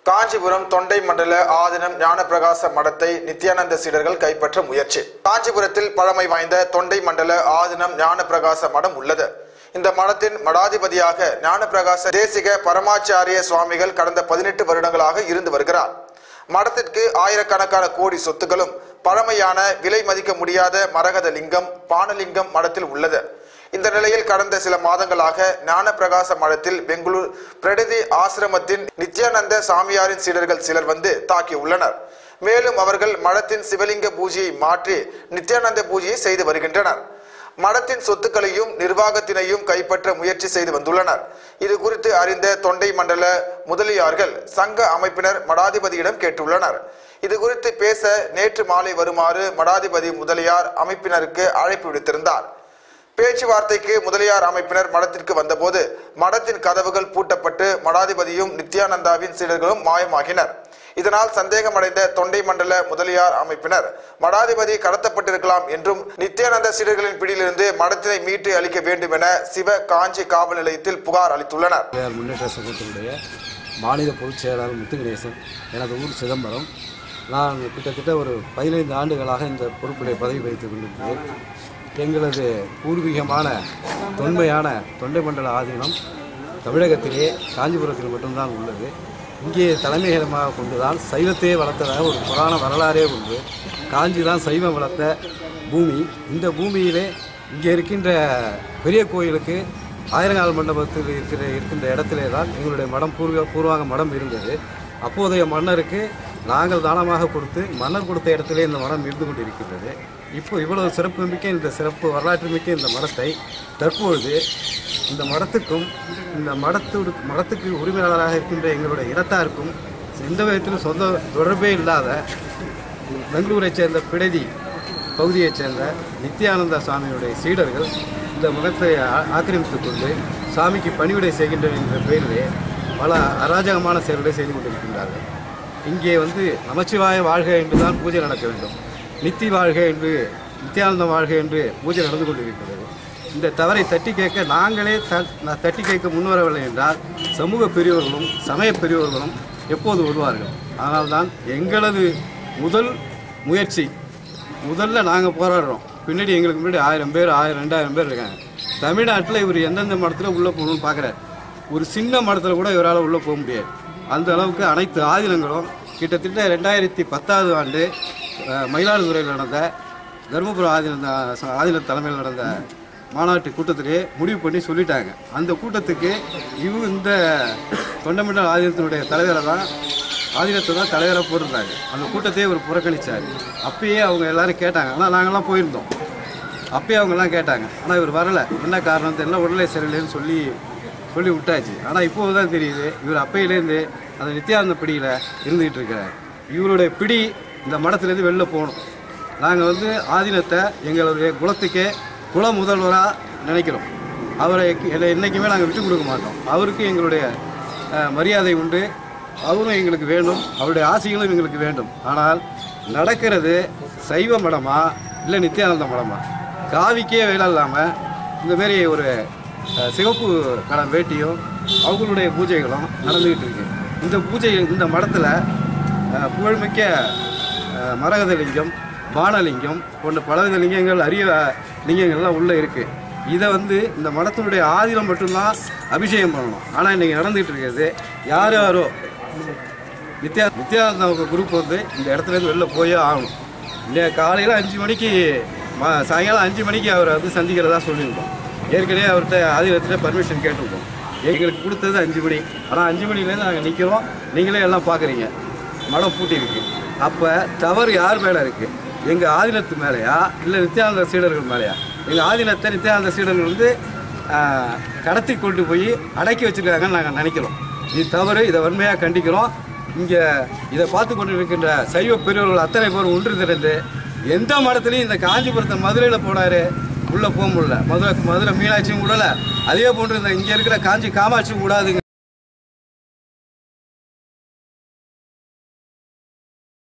காஞ்சிபுரம் தொண்டை மண்டல ஆதினம் ஞானப்பிரகாச மடத்தை நித்யானந்த சீடர்கள் கைப்பற்ற முயற்சி காஞ்சிபுரத்தில் பழமை வாய்ந்த தொண்டை மண்டல ஆதினம் ஞானப்பிரகாச மடம் உள்ளது இந்த மடத்தின் மடாதிபதியாக ஞானப்பிரகாச தேசிக பரமாச்சாரிய சுவாமிகள் கடந்த பதினெட்டு வருடங்களாக இருந்து வருகிறார் மடத்திற்கு ஆயிரக்கணக்கான கோடி சொத்துக்களும் பழமையான விலை மதிக்க முடியாத மரகத லிங்கம் பானலிங்கம் மடத்தில் உள்ளது இந்த நிலையில் கடந்த சில மாதங்களாக ஞானப்பிரகாச மடத்தில் பெங்களூர் பிரடிதி ஆசிரமத்தின் நித்யானந்த சாமியாரின் சீடர்கள் சிலர் வந்து தாக்கியுள்ளனர் மேலும் அவர்கள் மடத்தின் சிவலிங்க பூஜையை மாற்றி நித்யானந்த பூஜையை செய்து வருகின்றனர் மடத்தின் சொத்துக்களையும் நிர்வாகத்தினையும் கைப்பற்ற முயற்சி செய்து வந்துள்ளனர் இது குறித்து அறிந்த தொண்டை மண்டல முதலியார்கள் சங்க அமைப்பினர் மடாதிபதியிடம் கேட்டுள்ளனர் இது குறித்து பேச நேற்று மாலை வருமாறு மடாதிபதி முதலியார் அமைப்பினருக்கு அழைப்பு விடுத்திருந்தார் பேச்சுவார்த்தைக்கு முதலியார் அமைப்பினர் மடத்திற்கு வந்தபோது மடத்தின் கதவுகள் பூட்டப்பட்டு மடாதிபதியும் நித்யானந்தாவின் சீடர்களும் மாயமாகினர் இதனால் சந்தேகமடைந்த தொண்டை மண்டல முதலியார் அமைப்பினர் மடாதிபதி கடத்தப்பட்டிருக்கலாம் என்றும் நித்யானந்த சீடர்களின் பிடியிலிருந்து மடத்தினை மீட்டு அளிக்க வேண்டும் என சிவ காஞ்சி காவல் நிலையத்தில் புகார் அளித்துள்ளனர் பெரியார் முன்னேற்ற சங்கத்தினுடைய மாநில பொதுச் செயலாளர் முத்துகணேசன் எனது ஊர் சிதம்பரம் நான் கிட்டத்தட்ட ஒரு பதினைந்து ஆண்டுகளாக இந்த பொறுப்பிலே பதவி வகித்துக் கொண்டிருக்கிறேன் எங்களது பூர்வீகமான தொன்மையான தொண்டை மண்டல ஆதீனம் தமிழகத்திலே காஞ்சிபுரத்தில் மட்டும்தான் உள்ளது இங்கே தலைமையிடமாக கொண்டுதான் சைவத்தையே வளர்த்ததாக ஒரு புராண வரலாறே உண்டு காஞ்சி தான் சைவம் வளர்த்த பூமி இந்த பூமியிலே இங்கே இருக்கின்ற பெரிய கோயிலுக்கு ஆயிரங்கால் மண்டபத்தில் இருக்கிற இருக்கின்ற இடத்திலே தான் எங்களுடைய மடம் பூர்வ பூர்வாங்க மடம் இருந்தது அப்போதைய மன்னருக்கு நாங்கள் தானமாக கொடுத்து மன்னர் கொடுத்த இடத்திலே இந்த மடம் இருந்து கொண்டிருக்கின்றது இப்போ இவ்வளவு சிறப்பு மிக்க இந்த சிறப்பு வரலாற்று மிக்க இந்த மடத்தை தற்பொழுது இந்த மடத்துக்கும் இந்த மடத்தோடு மடத்துக்கு உரிமையாளராக இருக்கின்ற எங்களுடைய இனத்தாருக்கும் எந்த விதத்திலும் சொந்த தொடர்பே இல்லாத பெங்களூரைச் சேர்ந்த பிடதி பகுதியைச் சேர்ந்த நித்யானந்த சுவாமியுடைய சீடர்கள் இந்த மதத்தை ஆ- ஆக்கிரமித்துக் கொண்டு சாமிக்கு பணிவிடை செய்கின்றனர் என்ற பெயரிலே பல அராஜகமான செயல்களை செய்து கொண்டிருக்கின்றார்கள் இங்கே வந்து நமச்சிவாய வாழ்க என்று தான் பூஜை நடக்க வேண்டும் நித்தி வாழ்க என்று நித்யானந்தம் வாழ்க என்று பூஜை நடந்து கொண்டிருக்கிறது இந்த தவறை தட்டி கேட்க நாங்களே த ந- தட்டி கேட்க முன்வரவில்லை என்றால் சமூக பெரியவர்களும் சமய பெரியவர்களும் எப்போது வருவார்கள் ஆனால்தான் எங்களது முதல் முயற்சி முதல்ல நாங்கள் போராடுறோம் பின்னாடி எங்களுக்கு முன்னாடி ஆயிரம் பேர் ஆயிரம் ரெண்டாயிரம் பேர் இருக்காங்க தமிழ்நாட்டில் இவர் எந்தெந்த மடத்தில் உள்ளே போகணும்னு பார்க்குறாரு ஒரு சின்ன மடத்தில் கூட இவரால் உள்ளே போக முடியாது அந்த அளவுக்கு அனைத்து ஆதீனங்களும் கிட்டத்தட்ட ரெண்டாயிரத்தி பத்தாவது ஆண்டு அஹ், மயிலாடுதுறையில் நடந்த தருமபுரம் ஆதீன ஆதீன தலைமையில் நடந்த மாநாட்டு கூட்டத்திலே முடிவு பண்ணி சொல்லிட்டாங்க அந்த கூட்டத்துக்கு இவங்க இந்த தொண்டமண்டல ஆதீனத்தினுடைய தலைவரை தான் ஆதீனத்தை தான் தலைவராக போட்டிருந்தாங்க அந்த கூட்டத்தையே அவர் புறக்கணிச்சார் அப்பயே அவங்க எல்லாரும் கேட்டாங்க ஆனால் நாங்கள்லாம் போயிருந்தோம் அப்பயே அவங்கெல்லாம் கேட்டாங்க ஆனால் இவர் வரலை என்ன காரணம் தெரியல உடல்நிலை சரியில்லைன்னு சொல்லி சொல்லி விட்டாச்சு ஆனால் இப்போது தான் தெரியுது இவர் அப்பையிலேருந்து அந்த நித்யானந்த பிடியில் இருந்துகிட்டு இருக்கிறார் இவருடைய பிடி இந்த மடத்துலேருந்து வெளில போகணும் நாங்கள் வந்து ஆதீனத்தை எங்களுடைய குலத்துக்கே குல முதல்வராக நினைக்கிறோம் அவரை என்னை- என்னைக்குமே நாங்கள் விட்டு கொடுக்க மாட்டோம் அவருக்கு எங்களுடைய அஹ், மரியாதை உண்டு அவரும் எங்களுக்கு வேண்டும் அவருடைய ஆசைகளும் எங்களுக்கு வேண்டும் ஆனால் நடக்கிறது சைவ மடமா இல்லை நித்யானந்த மடமா காவிக்கே வேலை இல்லாமல் இந்த மாரி ஒரு அஹ், சிவப்பு கலர் வேட்டியும் அவங்களுடைய பூஜைகளும் நடந்துக்கிட்டு இருக்கு இந்த பூஜை இந்த மடத்தில் புகழ்மிக்க அஹ், மரகத லிங்கம் பானலிங்கம் போன்ற பலவித லிங்கங்கள் அரிய லிங்கங்கள்லாம் உள்ளே இருக்குது இதை வந்து இந்த மடத்தினுடைய ஆதீனம் மட்டும்தான் அபிஷேகம் பண்ணணும் ஆனால் இன்றைக்கி நடந்துகிட்டு இருக்கிறது யார் யாரோ நித்யா நித்யானந்த குரூப் வந்து இந்த இடத்துலேருந்து வெளில போயே ஆகணும் இந்த காலையில் அஞ்சு மணிக்கு ம- சாயங்காலம் அஞ்சு மணிக்கு அவரை வந்து சந்திக்கிறதா சொல்லியிருக்கோம் ஏற்கனவே அவர்கிட்ட ஆதீனத்தில் பர்மிஷன் கேட்டிருக்கோம் எங்களுக்கு கொடுத்தது அஞ்சு மணி ஆனால் அஞ்சு மணிலேருந்து நாங்கள் நிற்கிறோம் நீங்களே எல்லாம் பார்க்குறீங்க மடம் பூட்டியிருக்கு அப்போ தவறு யார் மேலே இருக்குது எங்கள் ஆதீனத்து மேலேயா இல்லை நித்யானந்த சீடர்கள் மேலேயா எங்கள் ஆதீனத்தை நித்யானந்த சீடர்கள் வந்து ஆஹ், கடத்தி கொண்டு போய் அடக்கி வச்சுருக்காங்கன்னு நாங்கள் நினைக்கிறோம் இது தவறு இதை வன்மையாக கண்டிக்கிறோம் இங்கே இதை பார்த்து கொண்டு இருக்கின்ற சைவ பெரியவர்கள் அத்தனை பேர் ஒன்று திரண்டு எந்த மடத்துலையும் இந்த காஞ்சிபுரத்தை மதுரையில் போனார் உள்ளே போக முடியல மதுரை மதுரை மீனாட்சியும் விடலை அதே போன்று இந்த இங்கே இருக்கிற காஞ்சி காமாட்சியும் விடாதுங்க